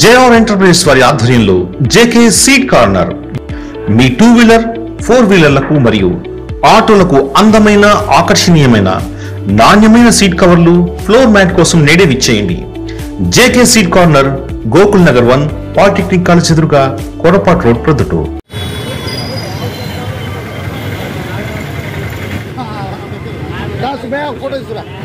JR enterprise వారి ఆధ్వర్యంలో JK seat corner మీ టూ వీలర్ ఫోర్ వీలర్లకు మరియు ఆటోలకు అందమైన ఆకర్షణీయమైన నాణ్యమైన సీట్ కవర్లు ఫ్లోర్ మ్యాట్ కోసం నేడే విచ్చేయండి JK seat corner Gokul Nagar one polytechnic college ఎదురుగా Korapadu road Proddatur Dá, subir, foda isso lá.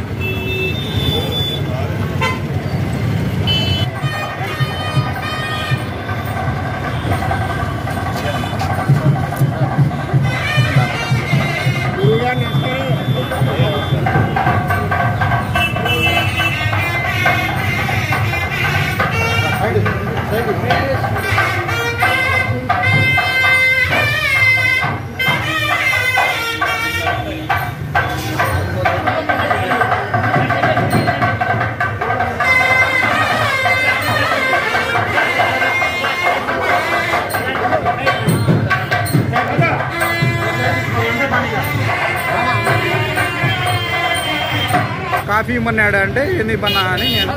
Coffee ఇమ్మన్నాడు అంటే ఏంది పన్నా అని నేను